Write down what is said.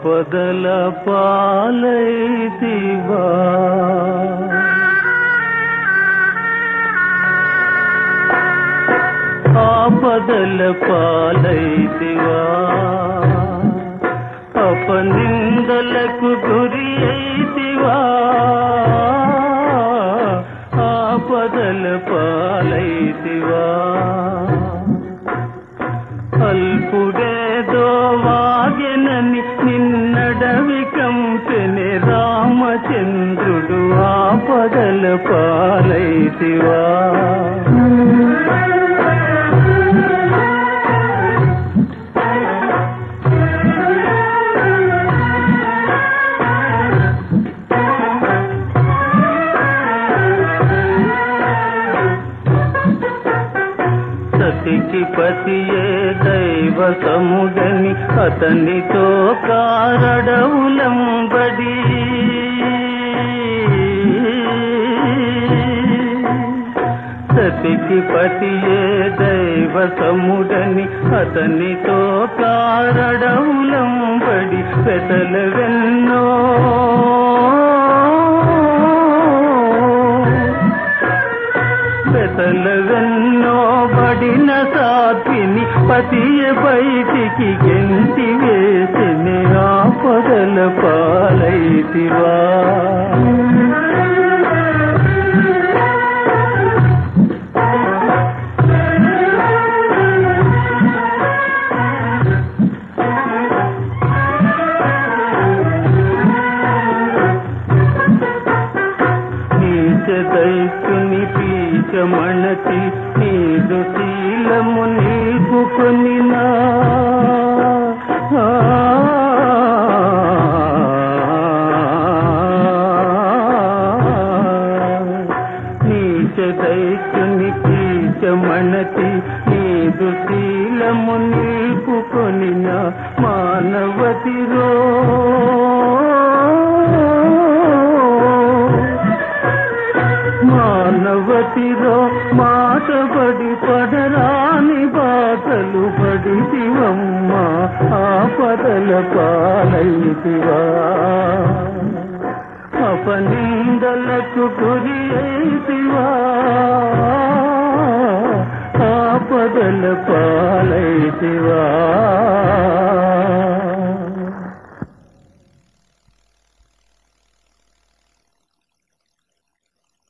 ఆపదల పాలైతివా ఆపదల పాలైతివా అపనిందలకు గురి అయితివా ఆపదల పాలైతివా అల్పుడేదో వాగెనని నిన్నడవి కంపెని రామచంద్రుడు ఆపదల పాలైతివా సతికి పతియే దైవ సముగని అతనితో కారడవులంబడి సతికి పతియే దైవ సముడని అతనితో కారడవులంబడి పెదల వెన్నో పెదల వెన్నో బడిన సాత్విని పతియ బయటికి గెంటి వేసిన ఆపదల పాలైతివా నీచ దైత్యుని పీచమణతి నీదు శీలము నీకు కొనినా నీచ దైత్యుని పీచమణతి నీదు శీలము నీకు కొనిన మానవతిరో మానవతిలో మాటబడి పడరాని బాటలు పడితివమ్మ ఆపదల పాలైతివా అపనిందలకు గురి అయితివా ఆపదల పాలైతివా